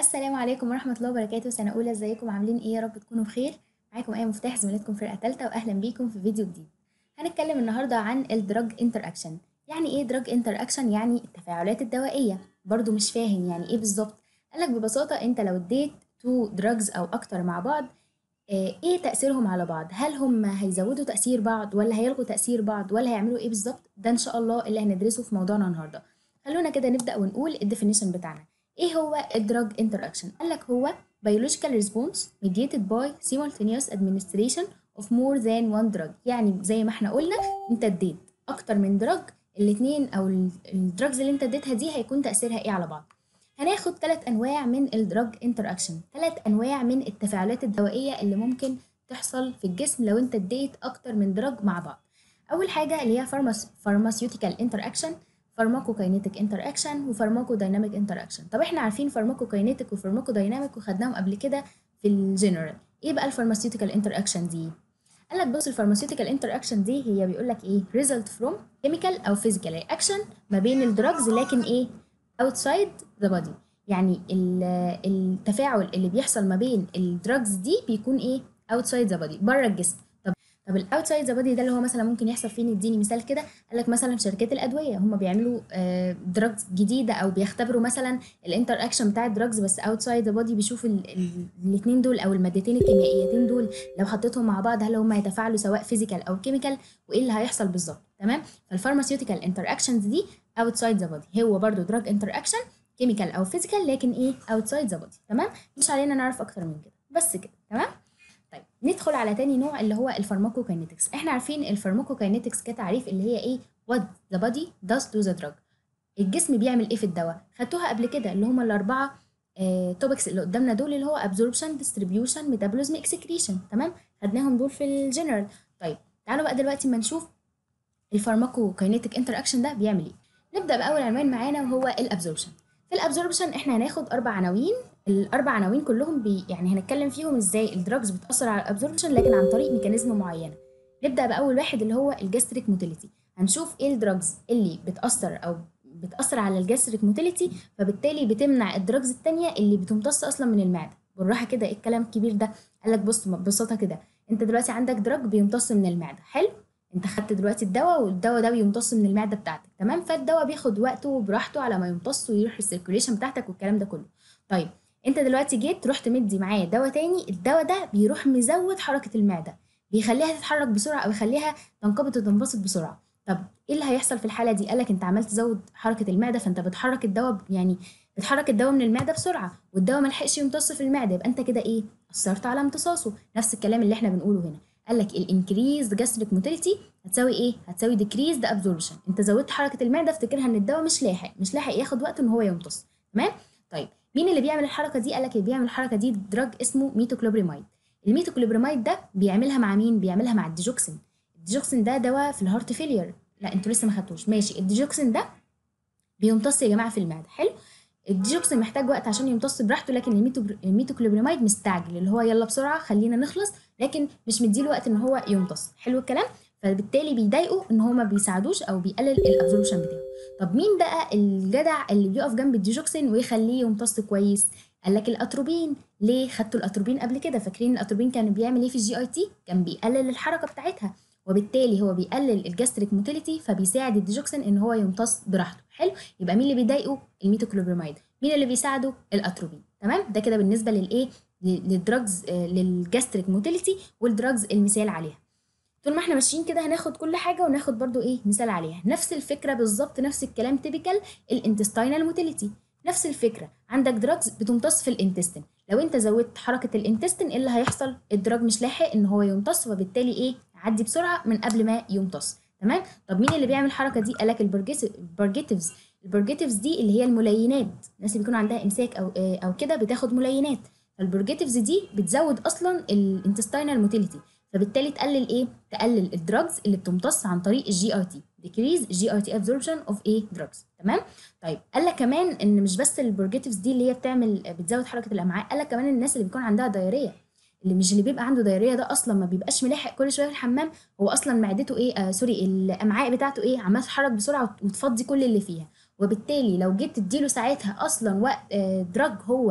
السلام عليكم ورحمة الله وبركاته سنة أولى ازيكم عاملين ايه يا رب تكونوا بخير معاكم آية مفتاح زميلتكم فرقة تالتة وأهلا بيكم في فيديو جديد هنتكلم النهاردة عن الدراج انتر اكشن يعني ايه دراج انتر اكشن يعني التفاعلات الدوائية برضو مش فاهم يعني ايه بالظبط قالك ببساطة انت لو اديت تو دراجز أو أكتر مع بعض آه، ايه تأثيرهم على بعض هل هم هيزودوا تأثير بعض ولا هيلغوا تأثير بعض ولا هيعملوا ايه بالظبط ده ان شاء الله اللي هندرسه في موضوعنا النهارده خلونا كده نبدأ ونقول الديفينيشن بتاعنا ايه هو الدراج انتر اكشن قال لك هو biological response mediated by simultaneous administration of more than one drug يعني زي ما احنا قلنا انت اديت اكتر من دراج الاتنين او الدراجز اللي انت اديتها دي هيكون تأثيرها ايه على بعض هناخد ثلاث انواع من الدراج انتر اكشن ثلاث انواع من التفاعلات الدوائيه اللي ممكن تحصل في الجسم لو انت اديت اكتر من دراج مع بعض اول حاجه اللي هي فارماسيوتيكال انتر اكشن فارماكوكاينيتك انتر اكشن وفارماكو دايناميك انتر اكشن طب احنا عارفين فارماكوكاينيتك وفارماكو دايناميك وخدناهم قبل كده في الجنرال ايه بقى الفارماسيوتيكال انتر اكشن دي قال لك بص الفارماسيوتيكال انتر اكشن دي هي بيقول لك ايه ريزلت فروم كيميكال او فيزيكال اكشن ما بين الدراجز لكن ايه outside the body يعني ال- التفاعل اللي بيحصل ما بين الدراجز دي بيكون ايه outside the body بره الجسم طب طب الاوتسايد ذا بادي ده اللي هو مثلا ممكن يحصل فين اديني مثال كده قال لك مثلا في شركات الادويه هم بيعملوا دراجز جديده او بيختبروا مثلا الانتر اكشن بتاع الدراجز بس اوتسايد ذا بادي بيشوف الاثنين دول او المادتين الكيميائيتين دول لو حطيتهم مع بعض هل هم هيتفاعلوا سواء فيزيكال او كيميكال وايه اللي هيحصل بالظبط تمام فالفارماسيوتيكال انتر اكشنز دي اوتسايد ذا بادي هو برضو دراج انتر اكشن كيميكال او فيزيكال لكن ايه اوتسايد ذا بادي تمام مش علينا نعرف اكتر من كده بس كده تمام طيب ندخل على تاني نوع اللي هو الفارماكوكاينetics احنا عارفين الفارماكوكاينetics كتعريف اللي هي ايه what the body does to the drug الجسم بيعمل ايه في الدواء خدتوها قبل كده اللي هما الاربعه توبكس اللي قدامنا دول اللي هو absorption distribution metabolism excretion تمام خدناهم دول في الجنرال طيب تعالوا بقى دلوقتي ما نشوف الفارماكوكاينيتك انتر اكشن ده بيعمل ايه نبدا باول عنوان معانا وهو الابزوربشن في الابزوربشن احنا هناخد اربع عناوين الاربع عناوين كلهم بي يعني هنتكلم فيهم ازاي الدراجز بتاثر على الابزوربشن لكن عن طريق ميكانيزم معينه نبدا باول واحد اللي هو الجاستريك موتيليتي هنشوف ايه الدراجز اللي بتاثر او بتاثر على الجاستريك موتيليتي فبالتالي بتمنع الدراجز التانية اللي بتمتص اصلا من المعده بالراحه كده ايه الكلام الكبير ده قال لك بص ببساطه كده انت دلوقتي عندك دراج بيمتص من المعده حلو انت خدت دلوقتي الدواء والدواء ده بيمتص من المعده بتاعتك تمام فالدواء بياخد وقته وبراحته على ما يمتص ويروح السيركوليشن بتاعتك والكلام ده كله طيب انت دلوقتي جيت رحت مدي معاه دواء تاني الدواء ده بيروح مزود حركه المعده بيخليها تتحرك بسرعه او يخليها تنقبض وتنبسط بسرعه طب ايه اللي هيحصل في الحاله دي قالك انت عمال تزود حركه المعده فانت بتحرك الدواء يعني بتحرك الدواء من المعده بسرعه والدواء ما لحقش يمتص في المعده يبقى انت كده ايه اثرت على امتصاصه نفس الكلام اللي احنا بنقوله هنا قال لك الانكريز جاستريك موتيليتي هتساوي ايه هتساوي ديكريز ذا ابزوربشن انت زودت حركه المعده افتكرها ان الدواء مش لاحق مش لاحق ياخد وقت ان هو يمتص تمام طيب مين اللي بيعمل الحركه دي قال لك اللي بيعمل الحركه دي دراج اسمه ميتوكلوبريمايد الميتوكلوبريمايد ده بيعملها مع مين بيعملها مع الديجوكسين الديجوكسين ده دواء في الهارت فيلير لا انتوا لسه ما خدتوش ماشي الديجوكسين ده بيمتص يا جماعه في المعده حلو الديجوكسين محتاج وقت عشان يمتص براحته لكن الميتو الميتوكلوبريمايد مستعجل اللي هو يلا بسرعه خلينا نخلص لكن مش مديله وقت ان هو يمتص حلو الكلام فبالتالي بيضايقوا ان هو ما بيساعدوش او بيقلل الابزوربشن بتاعه طب مين بقى الجدع اللي بيقف جنب الديجوكسين ويخليه يمتص كويس قال لك الاتروبين ليه خدتوا الاتروبين قبل كده فاكرين الاتروبين كان بيعمل ايه في الجي اي تي كان بيقلل الحركه بتاعتها وبالتالي هو بيقلل الجاستريك موتيليتي فبيساعد الديجوكسين ان هو يمتص براحته حلو يبقى مين اللي بيضايقه الميتوكلوبريمايد مين اللي بيساعده الاتروبين تمام ده كده بالنسبه للايه للدراجز للجاستريك موتيليتي والدراجز المثال عليها طول ما احنا ماشيين كده هناخد كل حاجه وناخد برضو ايه مثال عليها نفس الفكره بالظبط نفس الكلام تيبيكال الانتستينال موتيليتي نفس الفكره عندك دراجز بتمتص في الانتستين لو انت زودت حركه الانتستين ايه اللي هيحصل الدراج مش لاحق ان هو يمتص وبالتالي ايه عدي بسرعه من قبل ما يمتص تمام طب مين اللي بيعمل الحركه دي قالك البرجيتيفز البرجيتيفز دي اللي هي الملينات الناس اللي بيكون عندها امساك او او كده بتاخد ملينات فالبرجيتيفز دي بتزود اصلا الانتستينال موتيليتي فبالتالي تقلل ايه تقلل الدراجز اللي بتمتص عن طريق الجي ار تي decrease جي ار تي absorption of ايه drugs تمام طيب قال لك كمان ان مش بس البرجيتيفز دي اللي هي بتعمل بتزود حركه الامعاء قال لك كمان الناس اللي بيكون عندها دايريه اللي مش اللي بيبقى عنده دايريه ده اصلا ما بيبقاش ملاحق كل شويه في الحمام هو اصلا معدته ايه آه سوري الامعاء بتاعته ايه عماله تتحرك بسرعه وتفضي كل اللي فيها وبالتالي لو جيت تديله ساعتها اصلا وقت آه دراج هو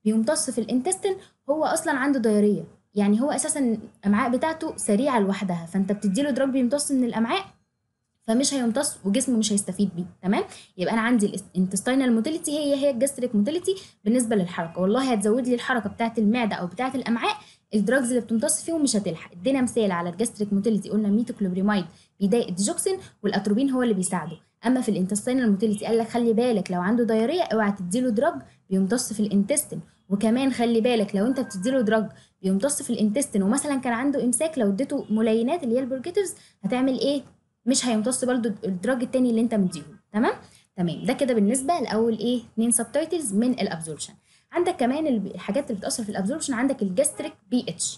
بيمتص في الانتستين هو اصلا عنده دايريه يعني هو اساسا الامعاء بتاعته سريعه لوحدها فانت بتديله دراج بيمتص من الامعاء فمش هيمتص وجسمه مش هيستفيد بيه تمام يبقى انا عندي الانتستينال موتيليتي هي هي الجاستريك موتيليتي بالنسبه للحركه والله هتزود لي الحركه بتاعه المعده او بتاعه الامعاء الدراجز اللي بتمتص فيهم مش هتلحق ادينا مثال على الجاستريك موتيليتي قلنا ميتوكلوبريمايد بيضايق الديجوكسين والاتروبين هو اللي بيساعده اما في الانتستينال موتيليتي قال لك خلي بالك لو عنده دايريه اوعى تديله دراج بيمتص في الانتستين وكمان خلي بالك لو انت بتديله دراج بيمتص في الانتستين ومثلا كان عنده امساك لو اديته ملينات اللي هي البرجيترز هتعمل ايه مش هيمتص برضو الدراج التاني اللي انت مديهوله تمام تمام ده كده بالنسبه لاول ايه اتنين سب تايتلز من الابزوربشن عندك كمان الحاجات اللي بتاثر في الابزوربشن عندك الجاستريك بي اتش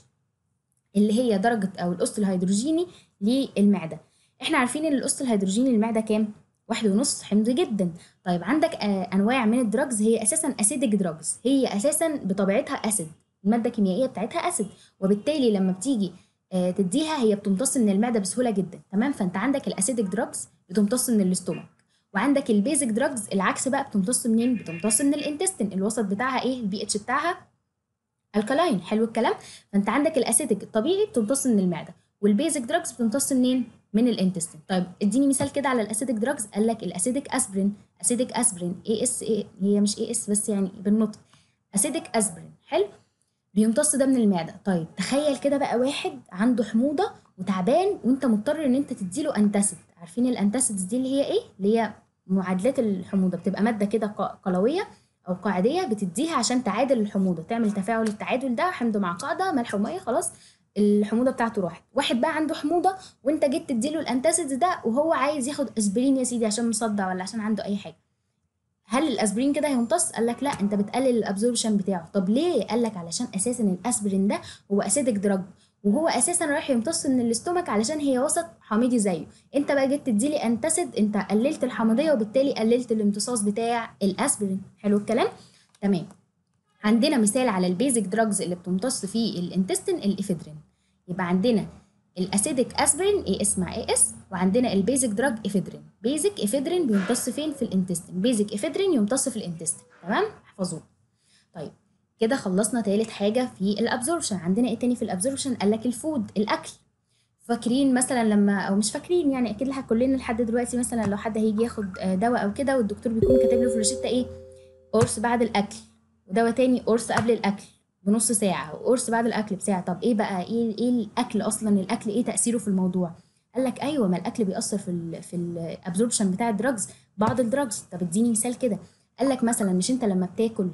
اللي هي درجه او القسط الهيدروجيني للمعده احنا عارفين ان القسط الهيدروجيني للمعده كام واحد ونص حمض جدا طيب عندك آه انواع من الدراجز هي اساسا اسيدك دراجز هي اساسا بطبيعتها اسيد الماده الكيميائيه بتاعتها اسيد وبالتالي لما بتيجي آه تديها هي بتمتص من المعده بسهوله جدا تمام فانت عندك الاسيدك دراجز بتمتص من الاستومك وعندك البيزك دراجز العكس بقى بتمتص منين بتمتص من الانتستين الوسط بتاعها ايه البي اتش بتاعها الكلاين حلو الكلام فانت عندك الاسيدك الطبيعي بتمتص من المعده والبيزك دراجز بتمتص منين من الانتستين طيب اديني مثال كده على الاسيدك دراجز قال لك الاسيدك اسبرين اسيدك اسبرين اي اس اي هي مش اي اس بس يعني بالنطق اسيدك اسبرين حلو بيمتص ده من المعده طيب تخيل كده بقى واحد عنده حموضه وتعبان وانت مضطر ان انت تديله انتاسيد عارفين الانتاسيدز دي اللي هي ايه اللي هي معادلات الحموضه بتبقى ماده كده قلويه او قاعديه بتديها عشان تعادل الحموضه تعمل تفاعل التعادل ده حمض مع قاعده ملح وميه خلاص الحموضه بتاعته راحت واحد بقى عنده حموضه وانت جيت تديله الانتاسيدز ده وهو عايز ياخد اسبرين يا سيدي عشان مصدع ولا عشان عنده اي حاجه هل الاسبرين كده هيمتص قال لك لا انت بتقلل الابزوربشن بتاعه طب ليه قال لك علشان اساسا الاسبرين ده هو اسيدك دراج وهو اساسا رايح يمتص من الاستومك علشان هي وسط حامضي زيه انت بقى جيت تديلي انتاسيد انت قللت الحمضيه وبالتالي قللت الامتصاص بتاع الاسبرين حلو الكلام تمام عندنا مثال على البيزك دراجز اللي بتمتص في الانتستين الافيدرين يبقى عندنا الاسيدك اسبرين اي اس مع اي اس وعندنا البيزك دراج افيدرين بيزك افيدرين بيمتص فين في الانتستين بيزك افيدرين يمتص في الانتستين تمام احفظوه طيب كده خلصنا تالت حاجه في الابزوربشن عندنا ايه تاني في الابزوربشن قال لك الفود الاكل فاكرين مثلا لما او مش فاكرين يعني اكيد كلنا لحد دلوقتي مثلا لو حد هيجي ياخد دواء او كده والدكتور بيكون كاتب له في الروشته ايه قرص بعد الاكل ودواء تاني قرص قبل الاكل بنص ساعه وقرص بعد الاكل بساعه طب ايه بقى ايه ايه الاكل اصلا الاكل ايه تاثيره في الموضوع قال لك ايوه ما الاكل بيأثر في ال في الابزوربشن بتاع الدراجز بعض الدراجز طب اديني مثال كده قال لك مثلا مش انت لما بتاكل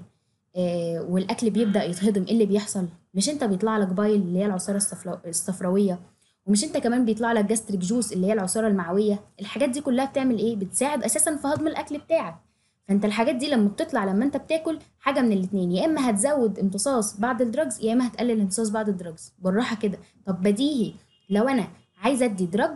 آه والاكل بيبدا يتهضم ايه اللي بيحصل مش انت بيطلع لك بايل اللي هي العصاره الصفراويه ومش انت كمان بيطلع لك جاستريك جوس اللي هي العصاره المعويه الحاجات دي كلها بتعمل ايه بتساعد اساسا في هضم الاكل بتاعك فانت الحاجات دي لما بتطلع لما انت بتاكل حاجه من الاثنين يا اما هتزود امتصاص بعض الدراجز يا اما هتقلل امتصاص بعض الدراجز بالراحه كده طب بديهي لو انا عايزه ادي دراج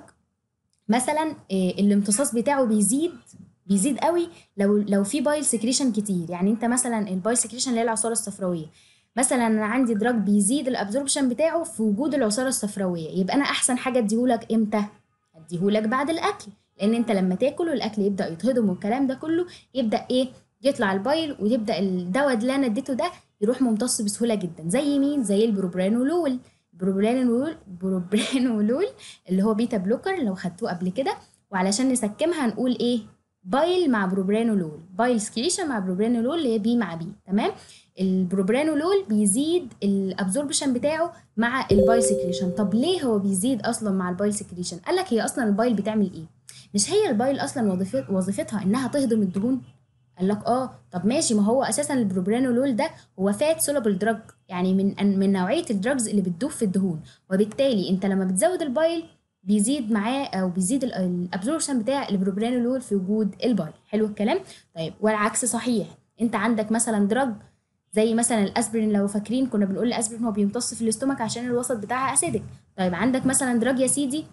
مثلا الامتصاص بتاعه بيزيد بيزيد قوي لو لو في بايل سكريشن كتير يعني انت مثلا البايل سكريشن اللي هي العصاره الصفراويه مثلا انا عندي دراج بيزيد الابزوربشن بتاعه في وجود العصاره الصفراويه يبقى انا احسن حاجه اديهولك امتى اديهولك بعد الاكل لان انت لما تاكل والاكل يبدا يتهضم والكلام ده كله يبدا ايه يطلع البايل ويبدا الدواء اللي انا اديته ده يروح ممتص بسهوله جدا زي مين زي البروبرانولول البروبرانولول بروبرانولول اللي هو بيتا بلوكر لو خدتوه قبل كده وعلشان نسكمها نقول ايه بايل مع بروبرانولول بايل سكريشن مع بروبرانولول اللي هي بي مع بي تمام البروبرانولول بيزيد الابزوربشن بتاعه مع البايل سكريشن طب ليه هو بيزيد اصلا مع البايل سكريشن قال لك هي اصلا البايل بتعمل ايه مش هي البايل اصلا وظيفت وظيفتها انها تهضم الدهون قال لك اه طب ماشي ما هو اساسا البروبرانولول ده هو فات سولابل دراج يعني من من نوعيه الدراجز اللي بتدوب في الدهون وبالتالي انت لما بتزود البايل بيزيد معاه او بيزيد الابزوربشن بتاع البروبرانولول في وجود البايل حلو الكلام طيب والعكس صحيح انت عندك مثلا دراج زي مثلا الاسبرين لو فاكرين كنا بنقول الاسبرين هو بيمتص في الاستومك عشان الوسط بتاعها اسيدك طيب عندك مثلا دراج يا سيدي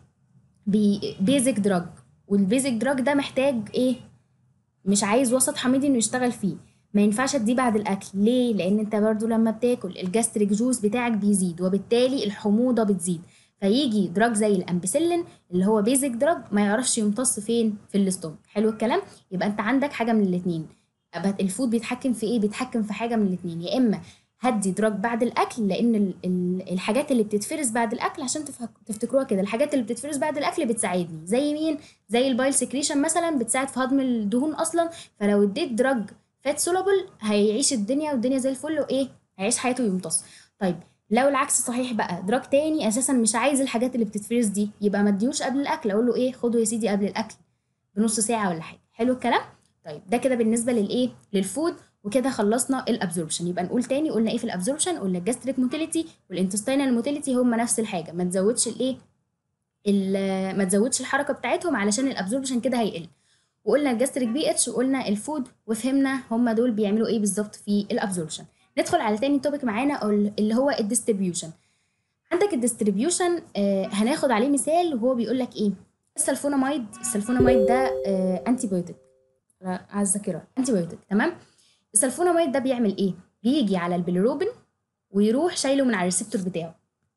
بي بيزك دراج والبيزك دراج ده محتاج ايه مش عايز وسط حميدي انه يشتغل فيه ما ينفعش اديه بعد الاكل ليه لان انت برضو لما بتاكل الجاستريك جوز بتاعك بيزيد وبالتالي الحموضه بتزيد فيجي دراج زي الامبيسيلين اللي هو بيزك دراج ما يعرفش يمتص فين في الاستومك حلو الكلام يبقى انت عندك حاجه من الاثنين أبقى الفود بيتحكم في ايه بيتحكم في حاجه من الاثنين يا اما هدي دراج بعد الاكل لان ال- ال- الحاجات اللي بتتفرز بعد الاكل عشان تفك- تفتكروها كده الحاجات اللي بتتفرز بعد الاكل بتساعدني زي مين زي البايل سكريشن مثلا بتساعد في هضم الدهون اصلا فلو اديت دراج فات سولابل هيعيش الدنيا والدنيا زي الفل وايه هيعيش حياته ويمتص طيب لو العكس صحيح بقى دراج تاني اساسا مش عايز الحاجات اللي بتتفرز دي يبقى ما اديهوش قبل الاكل اقول له ايه خده يا سيدي قبل الاكل بنص ساعه ولا حاجه حلو الكلام طيب ده كده بالنسبه للايه للفود وكده خلصنا الابزوربشن يبقى نقول تاني قلنا ايه في الابزوربشن قلنا الجاستريك موتيليتي والانتستينال موتيليتي هما نفس الحاجه ما تزودش الايه ال- ما تزودش الحركه بتاعتهم علشان الابزوربشن كده هيقل وقلنا الجاستريك بي اتش وقلنا الفود وفهمنا هما دول بيعملوا ايه بالظبط في الابزوربشن ندخل على تاني توبيك معانا اللي هو الديستريبيوشن عندك الديستريبيوشن آه هناخد عليه مثال وهو بيقول لك ايه السلفوناميد السلفوناميد ده آه انتي بايوتيك على الذاكره انتي بايوتيك تمام السلفوناميد ده بيعمل ايه بيجي على البيليروبين ويروح شايله من على الريسبتور بتاعه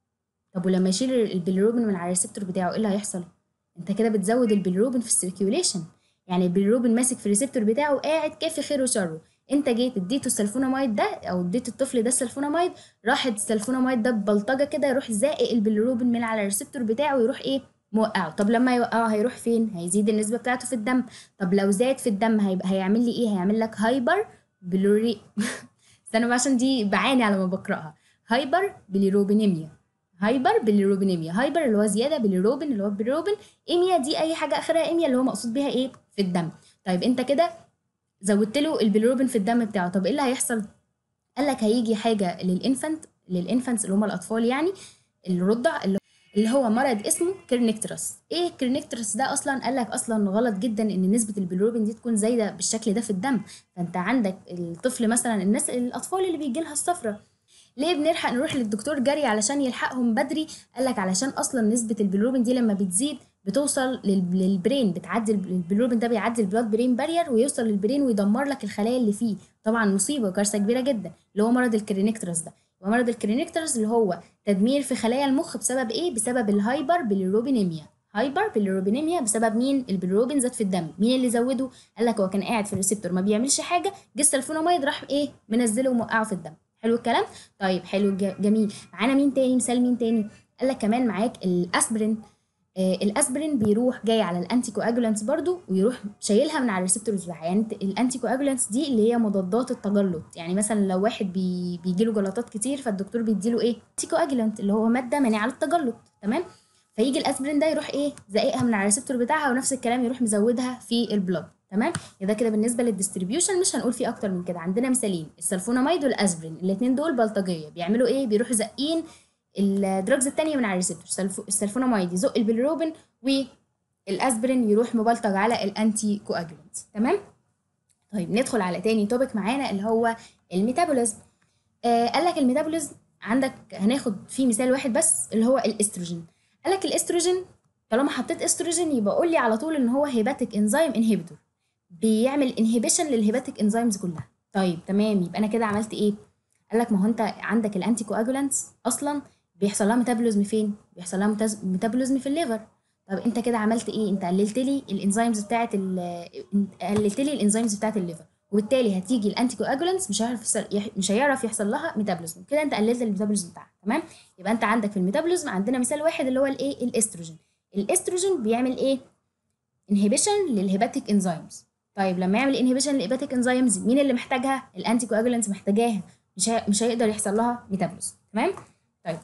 طب ولما يشيل البيليروبين من على الريسبتور بتاعه ايه اللي هيحصل انت كده بتزود البيليروبين في السيركيوليشن يعني البيليروبين ماسك في الريسبتور بتاعه قاعد كافي خير وشره انت جيت اديته السلفوناميد ده او اديت الطفل ده السلفوناميد راح السلفوناميد ده ببلطجه كده يروح زائق البيليروبين من على الريسبتور بتاعه ويروح ايه موقعه طب لما يوقعه هيروح فين هيزيد النسبه بتاعته في الدم طب لو زاد في الدم هيبقى هيعمل لي ايه هيعمل لك هايبر بلوري استنى بقى عشان دي بعاني على ما بقراها هايبر بليروبينيميا هايبر بليروبينيميا هايبر اللي هو زياده بليروبين اللي هو بليروبين ايميا دي اي حاجه اخرها ايميا اللي هو مقصود بيها ايه في الدم طيب انت كده زودت له البليروبين في الدم بتاعه طب ايه اللي هيحصل قال لك هيجي حاجه للانفنت للانفنتس اللي هم الاطفال يعني الرضع اللي اللي هو مرض اسمه كيرنيكترس ايه كيرنيكترس ده اصلا قال لك اصلا غلط جدا ان نسبه البيلروبين دي تكون زايده بالشكل ده في الدم فانت عندك الطفل مثلا الناس الاطفال اللي بيجي لها الصفرة ليه بنلحق نروح للدكتور جري علشان يلحقهم بدري قال لك علشان اصلا نسبه البيلروبين دي لما بتزيد بتوصل للبرين بتعدي البيلروبين ده بيعدي البلاد برين بارير ويوصل للبرين ويدمر لك الخلايا اللي فيه طبعا مصيبه وكارثه كبيره جدا اللي هو مرض الكرينيكترس ده ومرض الكرينيكترس اللي هو تدمير في خلايا المخ بسبب ايه بسبب الهايبر بيليروبينيميا هايبر بيليروبينيميا بسبب مين البيليروبين زاد في الدم مين اللي زوده قال لك هو كان قاعد في الريسبتور ما بيعملش حاجه جه السلفوناميد راح ايه منزله وموقعه في الدم حلو الكلام طيب حلو جميل معانا مين تاني مثال مين تاني قال لك كمان معاك الاسبرين آه الاسبرين بيروح جاي على الانتي كواجولانتس برضو ويروح شايلها من على الريسبتورز بتاعها يعني الانتي كواجولانتس دي اللي هي مضادات التجلط يعني مثلا لو واحد بي بيجي له جلطات كتير فالدكتور بيديله ايه انتي كواجولانت اللي هو ماده مانعه للتجلط تمام فيجي الاسبرين ده يروح ايه زقيقها من على الريسبتور بتاعها ونفس الكلام يروح مزودها في البلاد تمام ده كده بالنسبه للديستريبيوشن مش هنقول فيه اكتر من كده عندنا مثالين السلفوناميد والاسبرين الاثنين دول بلطجيه بيعملوا ايه بيروحوا زقين الدراجز التانية من على الريسبتور السلفوناميد يزق البيلروبين والاسبرين يروح مبلطج على الانتي كواجولانت تمام طيب ندخل على تاني توبيك معانا اللي هو الميتابوليزم آه قال لك الميتابوليزم عندك هناخد فيه مثال واحد بس اللي هو الاستروجين قال لك الاستروجين طالما حطيت استروجين يبقى قول لي على طول ان هو هيباتيك انزيم انهبيتور بيعمل انهبيشن للهيباتيك انزيمز كلها طيب تمام يبقى انا كده عملت ايه قال لك ما هو انت عندك الانتي كواجولانتس اصلا بيحصل لها ميتابوليزم فين بيحصل لها ميتابوليزم في الليفر طب انت كده عملت ايه انت قللت لي الانزيمز بتاعه قللت لي الانزيمز بتاعه الليفر وبالتالي هتيجي الانتي كواجولانتس مش هيعرف يحصل مش هيعرف يحصل لها ميتابوليزم كده انت قللت الميتابوليزم بتاعها تمام يبقى انت عندك في الميتابوليزم عندنا مثال واحد اللي هو الايه الاستروجين الاستروجين بيعمل ايه انهبيشن للهيباتيك انزيمز طيب لما يعمل انهبيشن للهيباتيك انزيمز مين اللي محتاجها الانتي كواجولانتس محتاجاها مش هي... مش هيقدر يحصل لها ميتابوليزم تمام طيب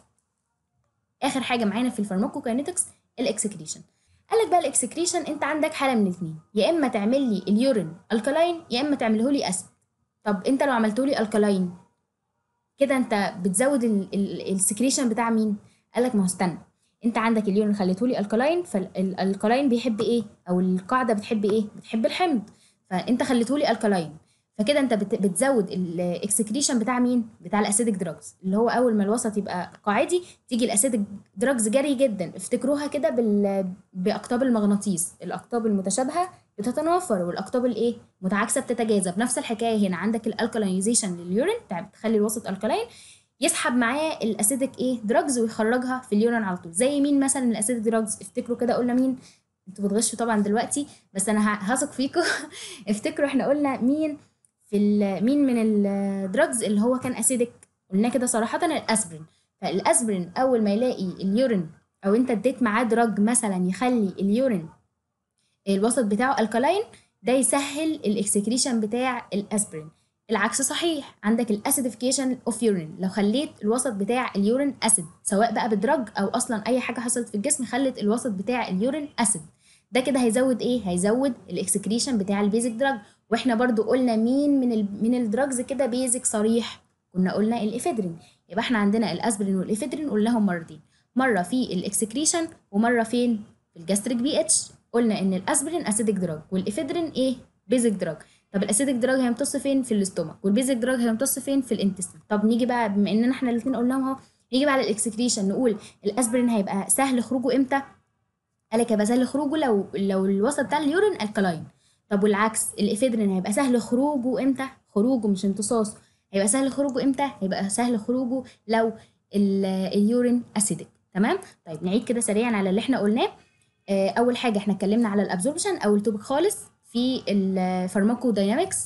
اخر حاجه معانا في الفارماكوكاينetics الاكسكريشن قال لك بقى الاكسكريشن انت عندك حاله من الاثنين يا اما تعمل لي اليورين الكلاين يا اما تعمله لي اسيد طب انت لو عملته لي الكلاين كده انت بتزود السكريشن بتاع مين قال لك ما هو استنى انت عندك اليورين خليته لي الكلاين فالكلاين بيحب ايه او القاعده بتحب ايه بتحب الحمض فانت خليته لي الكلاين فكده انت بتزود الاكسكريشن بتاع مين بتاع الاسيدك دراجز اللي هو اول ما الوسط يبقى قاعدي تيجي الاسيدك دراجز جري جدا افتكروها كده بال... باقطاب المغناطيس الاقطاب المتشابهه بتتنافر والاقطاب الايه متعاكسه بتتجاذب نفس الحكايه هنا عندك الالكالينيزيشن لليورين بتخلي الوسط الكلاين يسحب معاه الاسيدك ايه دراجز ويخرجها في اليورين على طول زي مين مثلا الاسيدك دراجز افتكروا كده قلنا مين انتوا بتغشوا طبعا دلوقتي بس انا هثق فيكم افتكروا احنا قلنا مين في ال- مين من الدراجز اللي هو كان اسيدك قلنا كده صراحه الاسبرين فالاسبرين اول ما يلاقي اليورين او انت اديت معاه دراج مثلا يخلي اليورين الوسط بتاعه الكالاين ده يسهل الاكسكريشن بتاع الاسبرين العكس صحيح عندك الاسيديفيكيشن اوف يورين لو خليت الوسط بتاع اليورين اسيد سواء بقى بدرج او اصلا اي حاجه حصلت في الجسم خلت الوسط بتاع اليورين اسيد ده كده هيزود ايه هيزود الاكسكريشن بتاع البيزك دراج واحنا برضو قلنا مين من ال من الدراجز كده بيزك صريح كنا قلنا الافيدرين يبقى احنا عندنا الاسبرين والافيدرين قلناهم مرتين مره في الاكسكريشن ومره فين في الجاستريك بي اتش قلنا ان الاسبرين اسيدك دراج والافيدرين ايه بيزك دراج طب الاسيدك دراج هيمتص فين في الاستومك والبيزك دراج هيمتص فين في الانتستين طب نيجي بقى بما اننا احنا الاثنين قلناهم اهو نيجي بقى على الاكسكريشن نقول الاسبرين هيبقى سهل خروجه امتى قالك هيبقى سهل خروجه لو لو الوسط بتاع اليورين الكلاين طب والعكس الافيدرين هيبقى سهل خروجه امتى خروجه مش امتصاصه هيبقى سهل خروجه امتى هيبقى سهل خروجه لو ال- اليورين اسيدك تمام طيب نعيد كده سريعا على اللي احنا قلناه آه، اول حاجه احنا اتكلمنا على الابزوربشن اول توبك خالص في الفارماكو داينامكس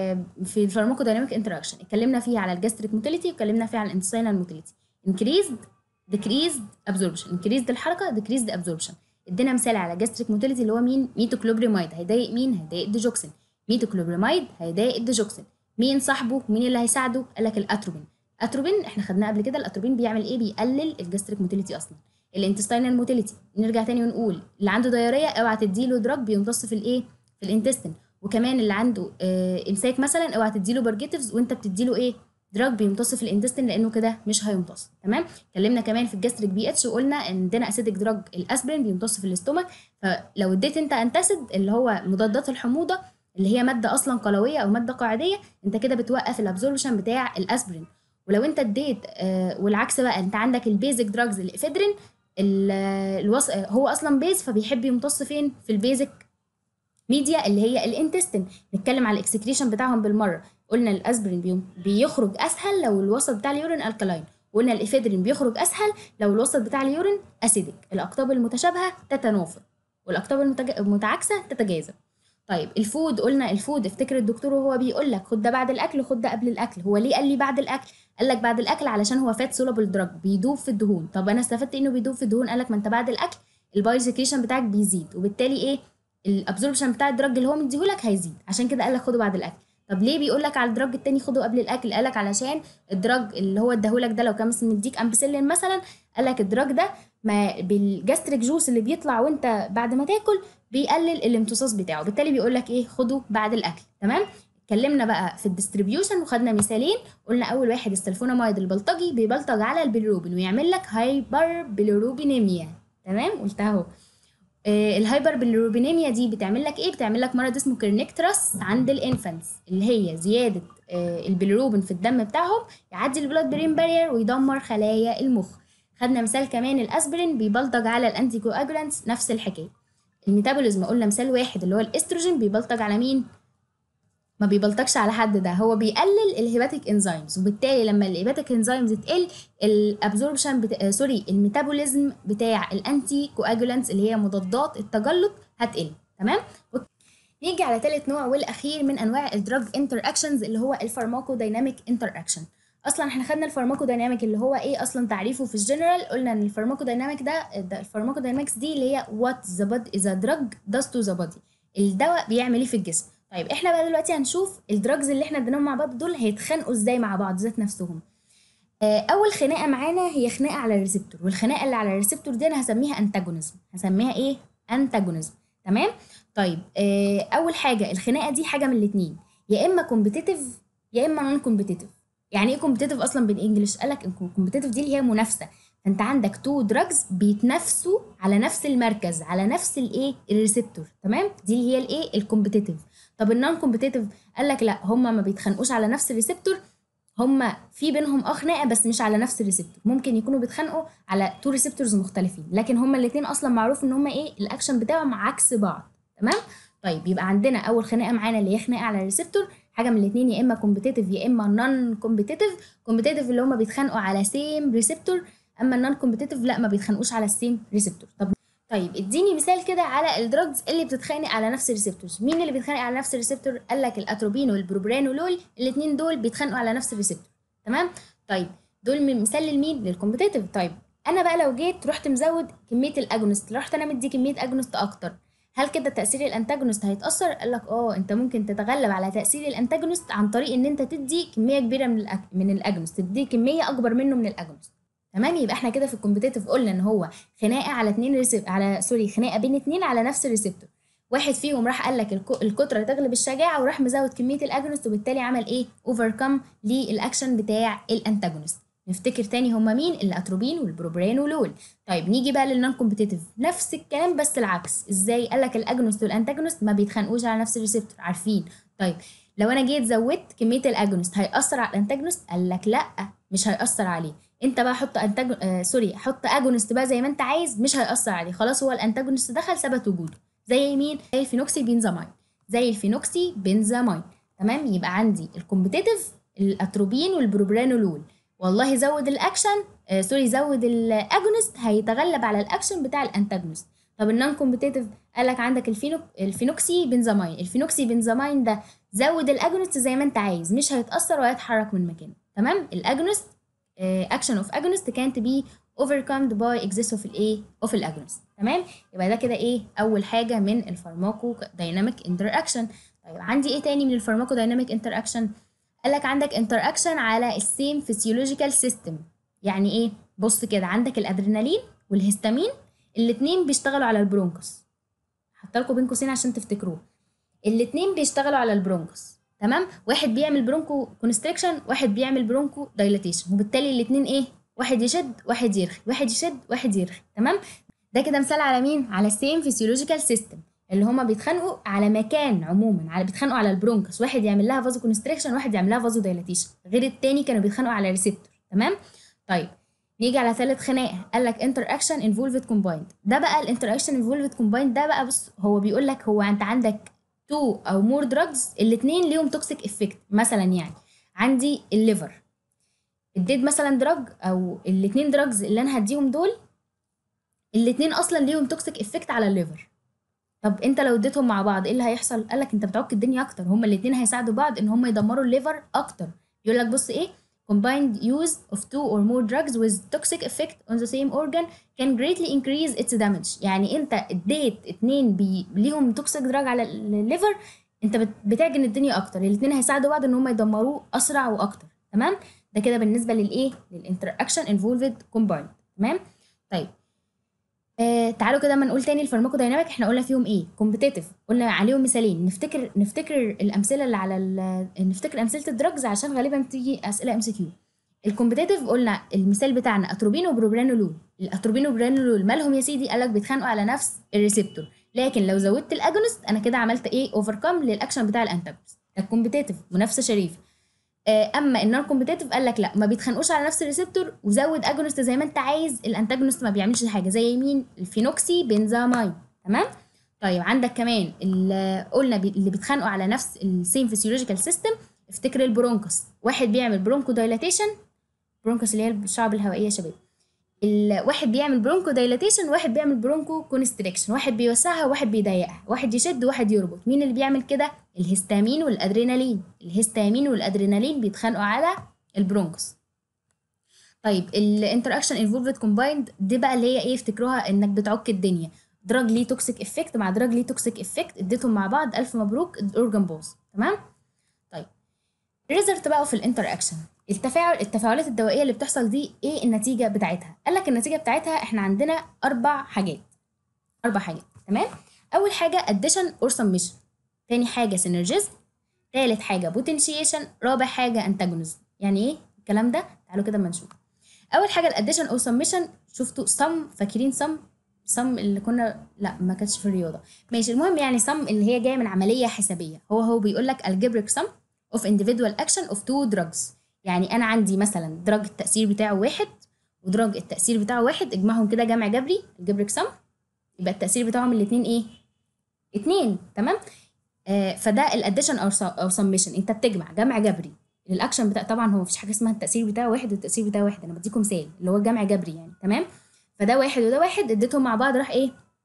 في الفارماكو دايناميك انتراكشن اتكلمنا فيه على الجاستريك موتيليتي واتكلمنا فيه على الانتستينال موتيليتي انكريزد ديكريزد ابزوربشن انكريزد الحركه ديكريزد ابزوربشن ادينا مثال على جاستريك موتيليتي اللي هو مين ميتوكلوبريمايد هيضايق مين هيضايق الديجوكسين ميتوكلوبريمايد هيضايق الديجوكسين مين صاحبه مين اللي هيساعده قال لك الاتروبين اتروبين احنا خدناه قبل كده الاتروبين بيعمل ايه بيقلل الجاستريك موتيليتي اصلا الانتستينال موتيليتي نرجع تاني ونقول اللي عنده دايريه اوعى تديله دراج بيمتص في الايه في الانتستين وكمان اللي عنده آه امساك مثلا اوعى تديله برجيتيفز وانت بتديله ايه دراج بيمتص في الانتستين لانه كده مش هيمتص تمام اتكلمنا كمان في الجاستريك بي اتش وقلنا ان عندنا اسيدك دراج الاسبرين بيمتص في الاستومك فلو اديت انت انتاسيد اللي هو مضادات الحموضه اللي هي ماده اصلا قلويه او ماده قاعديه انت كده بتوقف الابزوربشن بتاع الاسبرين ولو انت اديت آه والعكس بقى انت عندك البيزك دراجز الافيدرين ال- الوص... هو اصلا بيز فبيحب يمتص فين في البيزك ميديا اللي هي الانتستين نتكلم على الاكسكريشن بتاعهم بالمره قلنا الاسبرين بيم- بيخرج اسهل لو الوسط بتاع اليورين الكلاين وقلنا الافيدرين بيخرج اسهل لو الوسط بتاع اليورين اسيدك الاقطاب المتشابهه تتنافر والاقطاب المتج... المتعاكسه تتجاذب طيب الفود قلنا الفود افتكر الدكتور وهو بيقول لك خد ده بعد الاكل خد ده قبل الاكل هو ليه قال لي بعد الاكل قال لك بعد الاكل علشان هو فات سولابل دراج بيدوب في الدهون طب انا استفدت انه بيدوب في الدهون قال لك ما انت بعد الاكل البايو سكريشن بتاعك بيزيد وبالتالي ايه الابزوربشن بتاع الدراج اللي هو مديهولك هيزيد عشان كده قال لك خده بعد الاكل طب ليه بيقول لك على الدراج التاني خده قبل الاكل قال لك علشان الدراج اللي هو اداهولك ده لو كان مثلا مديك امبسلين مثلا قال لك الدراج ده ما بالجاستريك جوس اللي بيطلع وانت بعد ما تاكل بيقلل الامتصاص بتاعه بالتالي بيقول لك ايه خده بعد الاكل تمام اتكلمنا بقى في الديستريبيوشن وخدنا مثالين قلنا اول واحد السلفونامايد البلطجي بيبلطج على البيلروبين ويعمل لك هايبر بيلروبينيميا تمام قلتها اهو آه، الهايبر بيلروبينيميا دي بتعمل لك ايه بتعمل لك مرض اسمه كيرنيكترس عند الانفانتس اللي هي زياده آه، البيلروبين في الدم بتاعهم يعدي البلاد برين بارير ويدمر خلايا المخ خدنا مثال كمان الاسبرين بيبلطج على الانتي كواجولانتس نفس الحكايه الميتابوليزم قلنا مثال واحد اللي هو الاستروجين بيبلطج على مين ما بيبلطجش على حد ده هو بيقلل الهيباتيك انزيمز وبالتالي لما الهيباتيك انزيمز تقل الابزوربشن بت... آه سوري الميتابوليزم بتاع الانتي كواجولانتس اللي هي مضادات التجلط هتقل تمام نيجي على ثالث نوع والاخير من انواع الدراج انتر اكشنز اللي هو الفارماكو دايناميك انتر اكشن اصلا احنا خدنا الفارماكو دايناميك اللي هو ايه اصلا تعريفه في الجنرال قلنا ان الفارماكو دايناميك ده, ده الفارماكو داينامكس دي اللي هي وات ذا بودي ذا دراج داز تو ذا بودي الدواء بيعمل ايه في الجسم طيب احنا بقى دلوقتي هنشوف الدراجز اللي احنا اديناهم مع بعض دول هيتخانقوا ازاي مع بعض ذات نفسهم آه، اول خناقه معانا هي خناقه على الريسبتور والخناقه اللي على الريسبتور دي انا هسميها انتاجونيزم هسميها ايه انتاجونيزم تمام طيب آه، اول حاجه الخناقه دي حاجه من الاثنين يا اما كومبيتيتيف يا اما نون كومبيتيتيف يعني ايه كومبيتيتيف اصلا بالانجلش قال لك كومبيتيتيف دي اللي هي منافسه فانت عندك تو دراجز بيتنافسوا على نفس المركز على نفس الايه الريسبتور تمام دي اللي هي الايه الكومبيتيتيف طب النون كومبيتيتيف قال لك لا هما ما بيتخانقوش على نفس الريسبتور هما في بينهم اه خناقه بس مش على نفس الريسبتور ممكن يكونوا بيتخانقوا على تو ريسبتورز مختلفين لكن هما الاثنين اصلا معروف ان هما ايه الاكشن بتاعهم عكس بعض تمام طيب يبقى عندنا اول خناقه معانا اللي هي خناقه على الريسبتور حاجه من الاثنين يا اما كومبيتيتيف يا اما نون كومبيتيتيف كومبيتيتيف اللي هما بيتخانقوا على سيم ريسبتور اما النون كومبيتيتيف لا ما بيتخانقوش على السيم ريسبتور طب طيب اديني مثال كده على الدراجز اللي بتتخانق على نفس الريسبتورز مين اللي بيتخانق على نفس الريسبتور قال لك الاتروبين والبروبرانولول الاثنين دول بيتخانقوا على نفس الريسبتور تمام طيب دول من مثال للمين للكومبتيتيف طيب انا بقى لو جيت رحت مزود كميه الاجونست رحت انا مدي كميه اجونست اكتر هل كده تاثير الانتاجونست هيتاثر قال لك اه انت ممكن تتغلب على تاثير الانتاجونست عن طريق ان انت تدي كميه كبيره من الأك... من الاجونست تدي كميه اكبر منه من الاجونست تمام يبقى احنا كده في الكومبتيتيف قلنا ان هو خناقه على اتنين ريسيب على سوري خناقه بين اتنين على نفس الريسبتور واحد فيهم راح قال لك الك... الكتره تغلب الشجاعه وراح مزود كميه الاجونست وبالتالي عمل ايه اوفركم للاكشن بتاع الانتاجونست نفتكر تاني هما مين الاتروبين والبروبرانولول طيب نيجي بقى للنون كومبتيتيف نفس الكلام بس العكس ازاي قال لك الاجونست والانتاجونست ما بيتخانقوش على نفس الريسبتور عارفين طيب لو انا جيت زودت كميه الاجونست هيأثر على الانتاجونست قال لك لا مش هيأثر عليه انت بقى حط انتاج آه سوري حط اجونست بقى زي ما انت عايز مش هيأثر عليه خلاص هو الانتاجونست دخل ثبت وجوده زي مين زي الفينوكسي بنزامين زي الفينوكسي بنزامين تمام يبقى عندي الكومبتيتيف الاتروبين والبروبرانولول والله زود الاكشن آه سوري زود الاجونست هيتغلب على الاكشن بتاع الانتاجونست طب النون كومبتيتيف قال لك عندك الفينو الفينوكسي بنزامين الفينوكسي بنزامين ده زود الاجونست زي ما انت عايز مش هيتاثر ولا يتحرك من مكانه تمام الاجونست اكشن اوف اجونست كانت بي overcome by excess of الايه of الاجونست تمام يبقى ده كده ايه اول حاجه من الفارماكو دايناميك انتر اكشن طيب عندي ايه تاني من الفارماكو دايناميك انتر اكشن قال لك عندك انتر اكشن على السيم فيسيولوجيكال سيستم يعني ايه بص كده عندك الادرينالين والهستامين الاتنين بيشتغلوا على البرونكوس حاطه لكم بين قوسين عشان تفتكروه الاتنين بيشتغلوا على البرونكوس تمام واحد بيعمل برونكو كونستريكشن واحد بيعمل برونكو دايلاتيشن وبالتالي الاتنين ايه واحد يشد واحد يرخي واحد يشد واحد يرخي تمام ده كده مثال على مين على السيم فيسيولوجيكال سيستم اللي هما بيتخانقوا على مكان عموما على بيتخانقوا على البرونكس واحد يعمل لها فازو كونستريكشن واحد يعمل لها فازو دايلاتيشن غير التاني كانوا بيتخانقوا على ريسبتور تمام طيب نيجي على ثالث خناقه قال لك انتر اكشن انفولفد كومبايند ده بقى الانتر اكشن انفولفد كومبايند ده بقى بص هو بيقول لك هو انت عندك تو او مور دراجز الاثنين ليهم توكسيك افكت مثلا يعني عندي الليفر اديت مثلا دراج او الاثنين دراجز اللي انا هديهم دول الاثنين اصلا ليهم توكسيك افكت على الليفر طب انت لو اديتهم مع بعض ايه اللي هيحصل قال لك انت بتعك الدنيا اكتر هما الاثنين هيساعدوا بعض ان هما يدمروا الليفر اكتر يقول لك بص ايه combined use of two or more drugs with toxic effect on the same organ can greatly increase its damage يعني انت اديت اتنين بي ليهم توكسيك دراج على الليفر انت بت- بتعجن الدنيا اكتر الاتنين هيساعدوا بعض ان هم يدمروه اسرع واكتر تمام ده كده بالنسبه للايه للانتر اكشن انفولفد كومبايند تمام طيب آه تعالوا كده ما نقول تاني الفارماكو دايناميك احنا قلنا فيهم ايه كومبتيتيف قلنا عليهم مثالين نفتكر نفتكر الامثله اللي على ال- نفتكر امثله الدراجز عشان غالبا بتيجي اسئله ام سي كيو الكومبتيتيف قلنا المثال بتاعنا اتروبين وبروبرانولول الاتروبين وبروبرانولول مالهم يا سيدي قالك بيتخانقوا على نفس الريسبتور لكن لو زودت الاجونست انا كده عملت ايه اوفركم للاكشن بتاع الانتاجونست الكومبتيتيف منافسه شريفه آه، اما النون كومبتيتيف قال لك لا ما بيتخانقوش على نفس الريسبتور وزود اجونست زي ما انت عايز الانتاجونست ما بيعملش حاجه زي مين الفينوكسي بنزامين تمام طيب عندك كمان ال- قلنا بي- اللي بيتخانقوا على نفس السيم فيسيولوجيكال سيستم افتكر البرونكوس واحد بيعمل برونكو دايلاتيشن برونكوس اللي هي الشعب الهوائيه يا شباب الواحد بيعمل برونكو دايلاتيشن واحد بيعمل برونكو كونستريكشن واحد بيوسعها وواحد بيضيقها واحد يشد وواحد يربط مين اللي بيعمل كده الهستامين والادرينالين الهستامين والادرينالين بيتخانقوا على البرونكوس طيب الانتراكشن انفولفد كومبايند دي بقى اللي هي ايه افتكروها انك بتعك الدنيا دراج ليه توكسيك افكت مع دراج ليه توكسيك افكت اديتهم مع بعض الف مبروك الاورجان بوز تمام طيب ريزلت بقى في الانتر اكشن التفاعل التفاعلات الدوائيه اللي بتحصل دي ايه النتيجه بتاعتها قال لك النتيجه بتاعتها احنا عندنا اربع حاجات اربع حاجات تمام اول حاجه اديشن اور سميشن تاني حاجه سينرجيزم تالت حاجه بوتنشيشن رابع حاجه انتاجونيزم يعني ايه الكلام ده تعالوا كده اما نشوف اول حاجه الاديشن او سميشن شفتوا سم فاكرين سم سم اللي كنا لا ما كانتش في الرياضه ماشي المهم يعني سم اللي هي جايه من عمليه حسابيه هو هو بيقول لك الجبريك سم of individual action of two drugs يعني انا عندي مثلا دراج التاثير بتاعه واحد ودراج التاثير بتاعه واحد اجمعهم كده جمع جبري الجبريك سم يبقى التاثير بتاعهم الاثنين ايه اتنين تمام آه فده الاديشن او او سميشن انت بتجمع جمع جبري الاكشن بتاع طبعا هو مفيش حاجه اسمها التاثير بتاعه واحد والتاثير بتاعه واحد انا بديكم مثال اللي هو جمع جبري يعني تمام فده واحد وده واحد اديتهم مع بعض راح ايه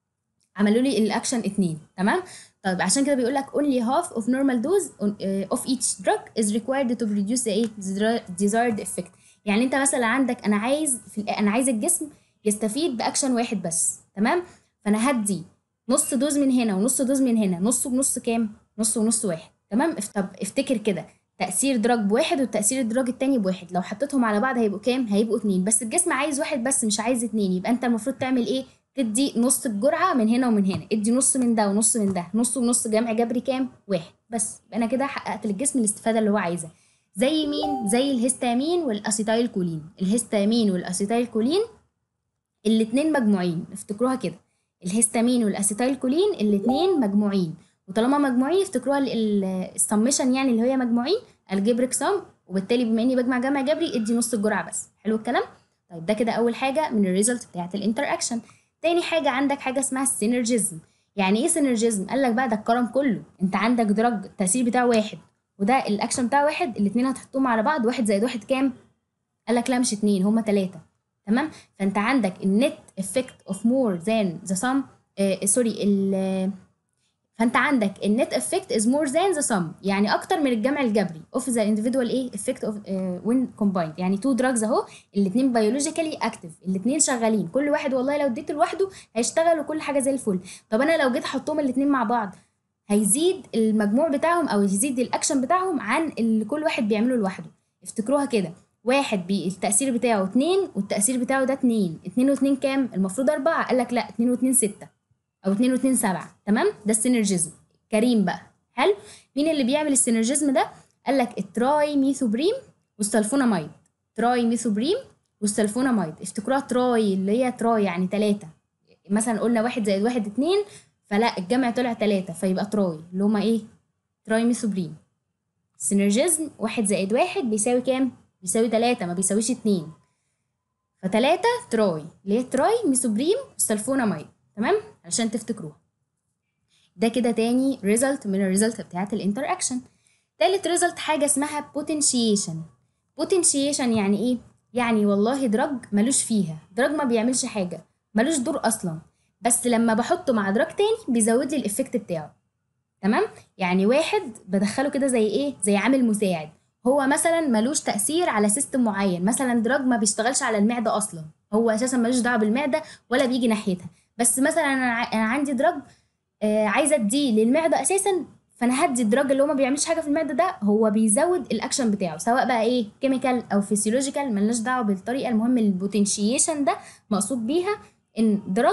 عملوا لي الاكشن اتنين تمام طيب عشان كده بيقول لك only half of normal dose on- uh, of each drug is required to produce the ايه the desired effect يعني انت مثلا عندك انا عايز في ال- انا عايز الجسم يستفيد باكشن واحد بس تمام فانا هدي نص دوز من هنا ونص دوز من هنا نص بنص كام نص ونص واحد تمام اف- طب افتكر كده تأثير دراج بواحد وتأثير الدراج التاني بواحد لو حطيتهم على بعض هيبقوا كام هيبقوا اتنين بس الجسم عايز واحد بس مش عايز اتنين يبقى انت المفروض تعمل ايه تدي نص الجرعة من هنا ومن هنا ادي نص من ده ونص من ده نص ونص جمع جبري كام واحد بس يبقى انا كده حققت للجسم الاستفادة اللي هو عايزها زي مين زي الهستامين والاسيتايل كولين الهستامين والاسيتايل كولين الاتنين مجموعين افتكروها كده الهستامين والاسيتايل كولين الاتنين مجموعين وطالما مجموعين افتكروها السمشن يعني اللي هي مجموعين الجبريك سم وبالتالي بما اني بجمع جمع جبري ادي نص الجرعه بس حلو الكلام طيب ده كده اول حاجه من الريزلت بتاعت الانتر اكشن تاني حاجه عندك حاجه اسمها السينرجيزم يعني ايه سينرجيزم قال لك بقى ده الكرم كله انت عندك دراج التاثير بتاعه واحد وده الاكشن بتاعه واحد الاتنين هتحطهم على بعض واحد زائد واحد كام قال لك لا مش اتنين هما تلاتة تمام فانت عندك النت افكت اوف مور ذان ذا سم سوري ال فانت عندك النت افكت از مور ذان ذا سم يعني اكتر من الجمع الجبري اوف ذا individual ايه افكت اوف وين كومبايند يعني تو دراجز اهو الاثنين بيولوجيكالي اكتف الاثنين شغالين كل واحد والله لو اديته لوحده هيشتغل وكل حاجه زي الفل طب انا لو جيت احطهم الاثنين مع بعض هيزيد المجموع بتاعهم او يزيد الاكشن بتاعهم عن اللي كل واحد بيعمله لوحده افتكروها كده واحد بي التأثير بتاعه اتنين والتأثير بتاعه ده اتنين اتنين واتنين كام؟ المفروض أربعة قال لك لا اتنين واتنين ستة أو اتنين واتنين سبعة تمام؟ ده السينرجيزم كريم بقى حلو؟ مين اللي بيعمل السينرجيزم ده؟ قال لك التراي ميثوبريم والسلفوناميد تراي ميثوبريم والسلفوناميد افتكروها تراي اللي هي تراي يعني تلاتة مثلا قلنا واحد زائد واحد اتنين فلا الجمع طلع تلاتة فيبقى تراي اللي هما ايه؟ تراي ميثوبريم سينرجيزم واحد زائد واحد بيساوي كام؟ بيساوي تلاتة ما بيساويش اتنين فتلاتة تراي اللي هي تراي ميثوبريم والسلفوناميد تمام عشان تفتكروها ده كده تاني ريزلت من الريزلت بتاعت الانتر اكشن تالت ريزلت حاجة اسمها بوتنشيشن بوتنشيشن يعني ايه؟ يعني والله دراج ملوش فيها دراج ما بيعملش حاجة ملوش دور اصلا بس لما بحطه مع دراج تاني بيزود لي الافكت بتاعه تمام يعني واحد بدخله كده زي ايه زي عامل مساعد هو مثلا ملوش تاثير على سيستم معين مثلا دراج ما بيشتغلش على المعده اصلا هو اساسا ملوش دعوه بالمعده ولا بيجي ناحيتها بس مثلا انا ع- أنا عندي دراج آه، عايزه اديه للمعده اساسا فانا هدي الدراج اللي هو ما بيعملش حاجه في المعده ده هو بيزود الاكشن بتاعه سواء بقى ايه كيميكال او فيسيولوجيكال ملناش دعوه بالطريقه المهم البوتنشيشن ده مقصود بيها ان دراج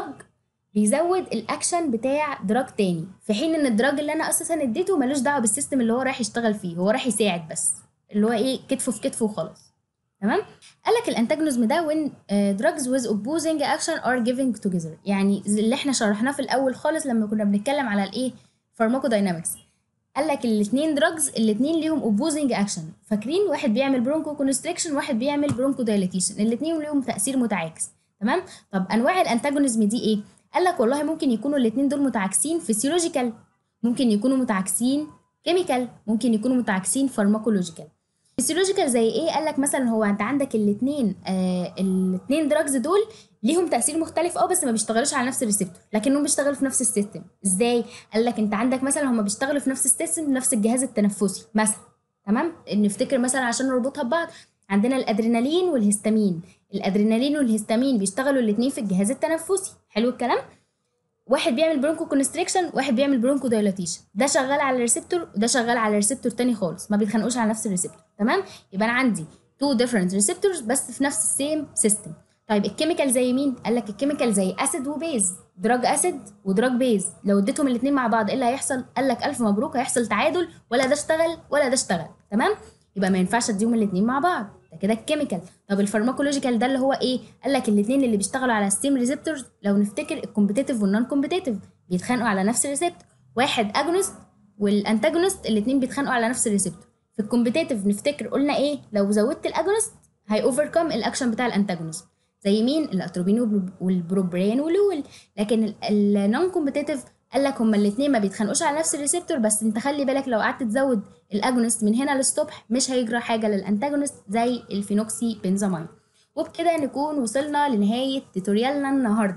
بيزود الاكشن بتاع دراج تاني في حين ان الدراج اللي انا اساسا اديته ملوش دعوه بالسيستم اللي هو رايح يشتغل فيه هو رايح يساعد بس اللي هو ايه كتفه في كتفه وخلاص تمام قال لك الانتاجونيزم ده when uh, drugs with opposing action are given together يعني زي اللي احنا شرحناه في الاول خالص لما كنا بنتكلم على الايه فارماكوداينامكس قال لك الاثنين دراجز الاثنين ليهم اوبوزنج اكشن فاكرين واحد بيعمل برونكو كونستريكشن واحد بيعمل برونكو دايليتيشن الاثنين ليهم تاثير متعاكس تمام طب انواع الانتاجونيزم دي ايه قال لك والله ممكن يكونوا الاثنين دول متعاكسين فيسيولوجيكال ممكن يكونوا متعاكسين كيميكال ممكن يكونوا متعاكسين فارماكولوجيكال فيسيولوجيكال زي ايه قال لك مثلا هو انت عندك الاثنين آه الاثنين دراجز دول ليهم تاثير مختلف اه بس ما بيشتغلوش على نفس الريسبتور لكنهم بيشتغلوا في نفس السيستم ازاي قال لك انت عندك مثلا هم بيشتغلوا في نفس السيستم نفس الجهاز التنفسي مثلا تمام نفتكر مثلا عشان نربطها ببعض عندنا الادرينالين والهستامين الادرينالين والهستامين بيشتغلوا الاثنين في الجهاز التنفسي حلو الكلام واحد بيعمل برونكو كونستريكشن واحد بيعمل برونكو دايلاتيشن ده شغال على الريسبتور وده شغال على ريسبتور تاني خالص ما بيتخانقوش على نفس الريسبتور تمام يبقى انا عندي تو ديفرنت ريسبتورز بس في نفس السيم سيستم طيب الكيميكال زي مين قال لك الكيميكال زي اسيد وبيز دراج اسيد ودراج بيز لو اديتهم الاثنين مع بعض ايه اللي هيحصل قال لك الف مبروك هيحصل تعادل ولا ده اشتغل ولا ده اشتغل تمام يبقى ما ينفعش اديهم الاثنين مع بعض ده كده الكيميكال طب الفارماكولوجيكال ده اللي هو ايه قال لك الاثنين اللي بيشتغلوا على ستيم ريسبتورز لو نفتكر الكومبيتيتيف والنون كومبيتيتيف بيتخانقوا على نفس الريسبتور واحد اجونست والانتاجونست الاثنين بيتخانقوا على نفس الريسبتور في الكومبيتيتيف نفتكر قلنا ايه لو زودت الاجونست هي اوفركم الاكشن بتاع الانتاجونست زي مين الاتروبين والبروبرين والول لكن النون كومبيتيتيف قال لك هما الاثنين ما بيتخانقوش على نفس الريسبتور بس انت خلي بالك لو قعدت تزود الاجونست من هنا للصبح مش هيجرى حاجه للانتاجونست زي الفينوكسي بنزامين وبكده نكون وصلنا لنهايه توتوريالنا النهارده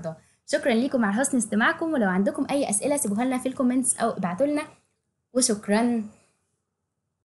شكرا ليكم على حسن استماعكم ولو عندكم اي اسئله سيبوها لنا في الكومنتس او ابعتوا لنا وشكرا